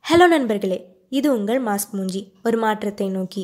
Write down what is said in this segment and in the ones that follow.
hello நண்பர்களே இது உங்கள் மாஸ்க் மூஞ்சி ஒரு மாற்றத்தை நோக்கி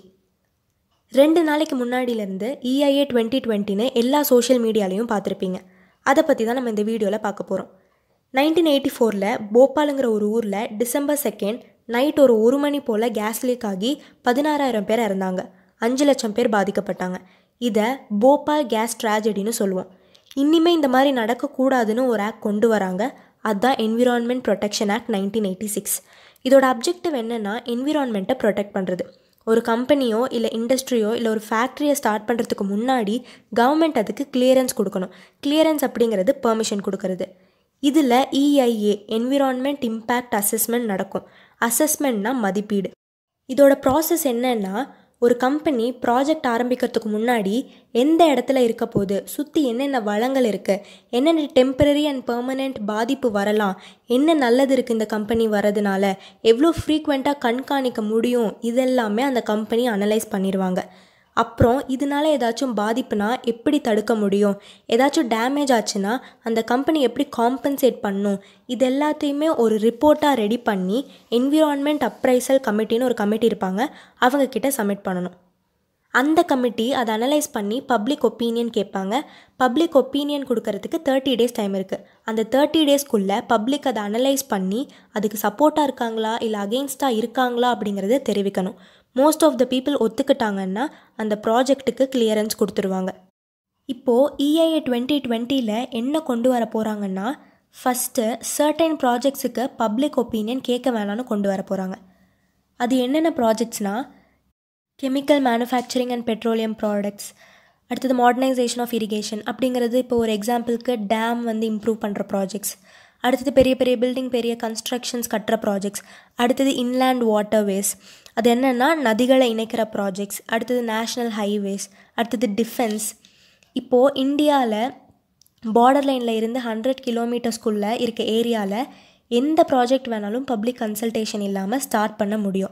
ரெண்டு நாளைக்கு முன்னாடியிலேருந்து இஐஏ டுவெண்ட்டி டுவெண்ட்டின்னு எல்லா சோஷியல் மீடியாலையும் பார்த்துருப்பீங்க அதை பற்றி தான் நம்ம இந்த வீடியோவில் பார்க்க போகிறோம் நைன்டீன் எயிட்டி ஃபோரில் போபாலுங்கிற ஒரு ஊரில் டிசம்பர் செகண்ட் நைட் ஒரு ஒரு மணி போல் கேஸ் லீக் ஆகி பதினாறாயிரம் பேர் இறந்தாங்க அஞ்சு லட்சம் பேர் பாதிக்கப்பட்டாங்க இதை போபால் கேஸ் ட்ராஜடின்னு சொல்லுவோம் இனிமே இந்த மாதிரி நடக்கக்கூடாதுன்னு ஒரு ஆக்ட் கொண்டு வராங்க அதுதான் environment protection act nineteen eighty six இதோட அப்ஜெக்டிவ் என்னென்னா என்விரான்மெண்ட்டை ப்ரொடெக்ட் பண்ணுறது ஒரு கம்பெனியோ இல்லை இண்டஸ்ட்ரியோ இல்லை ஒரு ஃபேக்ட்ரியை ஸ்டார்ட் பண்ணுறதுக்கு முன்னாடி கவர்மெண்ட் அதுக்கு கிளியரன்ஸ் கொடுக்கணும் கிளியரன்ஸ் அப்படிங்கிறது பெர்மிஷன் கொடுக்கறது இதில் இஐஏ என்விரான்மெண்ட் இம்பேக்ட் அசஸ்மெண்ட் நடக்கும் அசஸ்மெண்ட்னா மதிப்பீடு இதோட ப்ராசஸ் என்னன்னா ஒரு கம்பெனி ப்ராஜெக்ட் ஆரம்பிக்கிறதுக்கு முன்னாடி எந்த இடத்துல இருக்க போகுது சுற்றி என்னென்ன வளங்கள் இருக்குது என்னென்ன டெம்பரரி அண்ட் பெர்மனெண்ட் பாதிப்பு வரலாம் என்ன நல்லது இருக்குது இந்த கம்பெனி வரதுனால எவ்வளோ ஃப்ரீக்வெண்ட்டாக கண்காணிக்க முடியும் இதெல்லாமே அந்த கம்பெனி அனலைஸ் பண்ணிடுவாங்க அப்புறம் இதனால ஏதாச்சும் பாதிப்புனா எப்படி தடுக்க முடியும் ஏதாச்சும் டேமேஜ் ஆச்சுன்னா அந்த கம்பெனி எப்படி காம்பன்சேட் பண்ணும் இது எல்லாத்தையுமே ஒரு ரிப்போர்ட்டாக ரெடி பண்ணி என்விரான்மெண்ட் அப்ரைசல் கமிட்டின்னு ஒரு கமிட்டி இருப்பாங்க அவங்க கிட்ட சப்மிட் பண்ணணும் அந்த கமிட்டி அதை அனலைஸ் பண்ணி பப்ளிக் ஒப்பீனியன் கேட்பாங்க பப்ளிக் ஒப்பீனியன் கொடுக்கறதுக்கு தேர்ட்டி டேஸ் டைம் இருக்குது அந்த தேர்ட்டி டேஸ்க்குள்ளே பப்ளிக் அதை அனலைஸ் பண்ணி அதுக்கு சப்போர்ட்டாக இருக்காங்களா இல்லை அகெயின்ஸ்டாக இருக்காங்களா அப்படிங்கிறத தெரிவிக்கணும் மோஸ்ட் ஆஃப் த பீப்புள் ஒத்துக்கிட்டாங்கன்னா அந்த ப்ராஜெக்ட்டுக்கு கிளியரன்ஸ் கொடுத்துருவாங்க இப்போது இஐஏ டுவெண்ட்டி டுவெண்ட்டியில் என்ன கொண்டு வர போகிறாங்கன்னா ஃபஸ்ட்டு சர்டைன் ப்ராஜெக்ட்ஸுக்கு பப்ளிக் ஒப்பீனியன் கேட்க வேணான்னு கொண்டு வர போகிறாங்க அது என்னென்ன ப்ராஜெக்ட்ஸ்னால் chemical manufacturing and petroleum products அடுத்தது மாடர்னைசேஷன் ஆஃப் இரிகேஷன் அப்படிங்கிறது இப்போ ஒரு எக்ஸாம்பிளுக்கு டேம் வந்து இம்ப்ரூவ் பண்ணுற ப்ராஜெக்ட்ஸ் அடுத்தது பெரிய பெரிய பில்டிங் பெரிய கன்ஸ்ட்ரக்ஷன்ஸ் கட்டுற ப்ராஜெக்ட்ஸ் அடுத்தது இன்லேண்ட் வாட்டர்வேஸ் அது என்னென்னா நதிகளை இணைக்கிற ப்ராஜெக்ட்ஸ் அடுத்தது நேஷ்னல் ஹைவேஸ் அடுத்தது டிஃபென்ஸ் இப்போது இந்தியாவில் பார்டர் லைனில் இருந்து ஹண்ட்ரட் கிலோமீட்டர்ஸ்குள்ளே இருக்க ஏரியாவில் எந்த ப்ராஜெக்ட் வேணாலும் பப்ளிக் கன்சல்டேஷன் இல்லாமல் ஸ்டார்ட் பண்ண முடியும்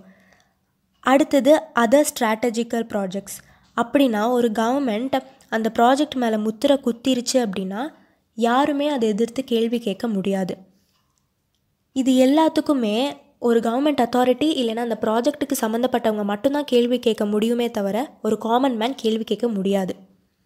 அடுத்தது அதர் ஸ்ட்ராட்டஜிக்கல் ப்ராஜெக்ட்ஸ் அப்படின்னா ஒரு கவர்மெண்ட் அந்த ப்ராஜெக்ட் மேலே முத்திரை குத்திருச்சு அப்படின்னா யாருமே அதை எதிர்த்து கேள்வி கேட்க முடியாது இது எல்லாத்துக்குமே ஒரு கவர்மெண்ட் அத்தாரிட்டி இல்லைன்னா அந்த ப்ராஜெக்ட்டுக்கு சம்மந்தப்பட்டவங்க மட்டும்தான் கேள்வி கேட்க முடியுமே தவிர ஒரு காமன் மேன் கேள்வி கேட்க முடியாது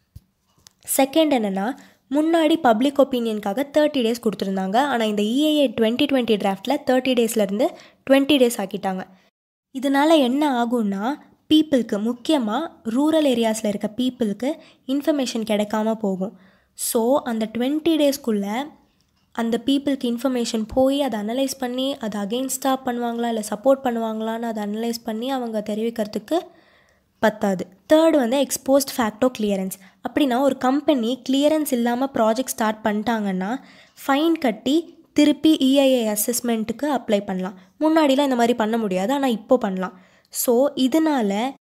செகண்ட் என்னென்னா முன்னாடி பப்ளிக் ஒப்பீனியனுக்காக தேர்ட்டி டேஸ் கொடுத்துருந்தாங்க ஆனால் இந்த இஏஏ டுவெண்ட்டி டுவெண்ட்டி டிராஃப்டில் தேர்ட்டி டேஸ்லேருந்து டுவெண்ட்டி டேஸ் ஆக்கிட்டாங்க இதனால் என்ன ஆகும்னா பீப்புளுக்கு முக்கியமாக ரூரல் ஏரியாஸில் இருக்க பீப்புளுக்கு இன்ஃபர்மேஷன் கிடைக்காம போகும் ஸோ அந்த டுவெண்ட்டி டேஸ்க்குள்ளே அந்த பீப்புளுக்கு இன்ஃபர்மேஷன் போய் அதை அனலைஸ் பண்ணி அதை அகெயின்ஸ்டாக பண்ணுவாங்களா இல்லை சப்போர்ட் பண்ணுவாங்களான்னு அதை அனலைஸ் பண்ணி அவங்க தெரிவிக்கிறதுக்கு பத்தாது தேர்டு வந்து எக்ஸ்போஸ்ட் ஃபேக்டோ கிளியரன்ஸ் அப்படின்னா ஒரு கம்பெனி கிளியரன்ஸ் இல்லாமல் ப்ராஜெக்ட் ஸ்டார்ட் பண்ணிட்டாங்கன்னா ஃபைன் கட்டி திருப்பி இஐஏ அசஸ்மெண்ட்டுக்கு அப்ளை பண்ணலாம் முன்னாடிலாம் இந்த மாதிரி பண்ண முடியாது ஆனால் இப்போ பண்ணலாம் ஸோ இதனால்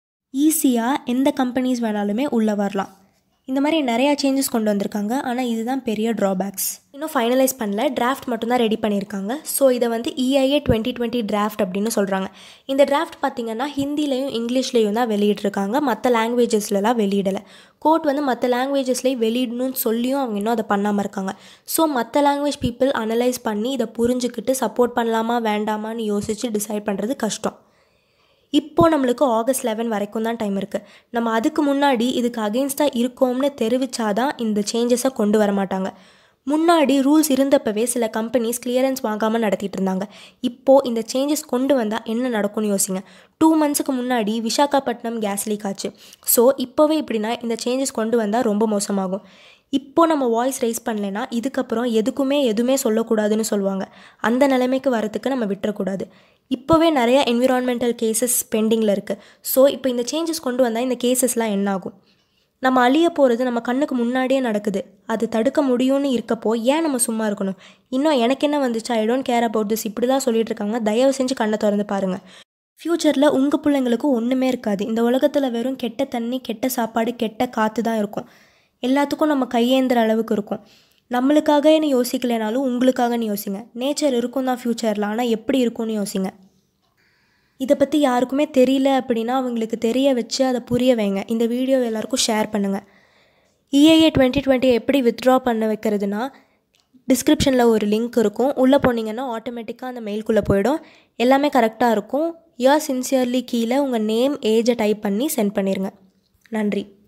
ஈஸியாக எந்த கம்பெனிஸ் வேணாலுமே உள்ளே வரலாம் இந்த மாதிரி நிறையா சேஞ்சஸ் கொண்டு வந்திருக்காங்க ஆனால் இதுதான் பெரிய ட்ராபேக்ஸ் இன்னும் ஃபைனலைஸ் பண்ணல டிராஃப்ட் மட்டும்தான் ரெடி பண்ணியிருக்காங்க ஸோ இதை வந்து இஐஏ டுவெண்ட்டி டுவெண்ட்டி டிராஃப்ட் அப்படின்னு சொல்கிறாங்க இந்த டிராஃப்ட் பார்த்திங்கன்னா ஹிந்திலையும் இங்கிலீஷ்லேயும் தான் வெளியிட்ருக்காங்க மற்ற லாங்குவேஜஸ்லலாம் வெளியிடலை கோர்ட் வந்து மற்ற லாங்குவேஜஸ்லேயும் வெளியிடணும்னு சொல்லியும் அவங்க இன்னும் அதை பண்ணாமல் இருக்காங்க ஸோ மற்ற லாங்குவேஜ் பீப்புள் அனலைஸ் பண்ணி இதை புரிஞ்சுக்கிட்டு சப்போர்ட் பண்ணலாமா வேண்டாமான்னு யோசித்து டிசைட் பண்ணுறது கஷ்டம் இப்போது நம்மளுக்கு ஆகஸ்ட் லெவன் வரைக்கும் தான் டைம் இருக்குது நம்ம அதுக்கு முன்னாடி இதுக்கு அகெயின்ஸ்டாக இருக்கோம்னு தெரிவித்தாதான் இந்த சேஞ்சஸை கொண்டு வர மாட்டாங்க முன்னாடி ரூல்ஸ் இருந்தப்பவே சில கம்பெனிஸ் கிளியரன்ஸ் வாங்காமல் நடத்திட்டு இருந்தாங்க இப்போது இந்த சேஞ்சஸ் கொண்டு வந்தால் என்ன நடக்கும்னு யோசிங்க டூ மந்த்ஸுக்கு முன்னாடி விசாகப்பட்டினம் கேஸ் லீக் ஆச்சு ஸோ இப்போவே இப்படின்னா இந்த சேஞ்சஸ் கொண்டு வந்தால் ரொம்ப மோசமாகும் இப்போது நம்ம வாய்ஸ் ரைஸ் பண்ணலைன்னா இதுக்கப்புறம் எதுக்குமே எதுவுமே சொல்லக்கூடாதுன்னு சொல்லுவாங்க அந்த நிலைமைக்கு வரத்துக்கு நம்ம விட்டுறக்கூடாது இப்போவே நிறைய என்விரான்மெண்டல் கேசஸ் பெண்டிங்கில் இருக்குது ஸோ இப்போ இந்த சேஞ்சஸ் கொண்டு வந்தால் இந்த கேசஸ்லாம் என்ன ஆகும் நம்ம அழிய போகிறது நம்ம கண்ணுக்கு முன்னாடியே நடக்குது அது தடுக்க முடியும்னு இருக்கப்போ ஏன் நம்ம சும்மா இருக்கணும் இன்னும் எனக்கு என்ன வந்துச்சு I don't care about this இப்படி தான் சொல்லிட்டு இருக்காங்க தயவு செஞ்சு கண்ணை திறந்து பாருங்கள் ஃப்யூச்சரில் உங்கள் பிள்ளைங்களுக்கு ஒன்றுமே இருக்காது இந்த உலகத்தில் வெறும் கெட்ட தண்ணி கெட்ட சாப்பாடு கெட்ட காற்று தான் இருக்கும் எல்லாத்துக்கும் நம்ம கையேந்திர அளவுக்கு இருக்கும் நம்மளுக்காகன்னு யோசிக்கலைனாலும் உங்களுக்காகன்னு யோசிங்க நேச்சர் இருக்கும் தான் ஃப்யூச்சரில் ஆனால் எப்படி இருக்கும்னு யோசிங்க இதை பற்றி யாருக்குமே தெரியல அப்படின்னா அவங்களுக்கு தெரிய வச்சு அதை புரிய வைங்க இந்த வீடியோ எல்லாருக்கும் ஷேர் பண்ணுங்கள் இஏஏ டுவெண்ட்டி டுவெண்ட்டி எப்படி வித்ட்ரா பண்ண வைக்கிறதுனா டிஸ்கிரிப்ஷனில் ஒரு லிங்க் இருக்கும் உள்ளே போனீங்கன்னா ஆட்டோமேட்டிக்காக அந்த மெயில்குள்ளே போயிடும் எல்லாமே கரெக்டாக இருக்கும் யா சின்சியர்லி கீழே உங்கள் நேம் ஏஜை டைப் பண்ணி சென்ட் பண்ணிடுங்க நன்றி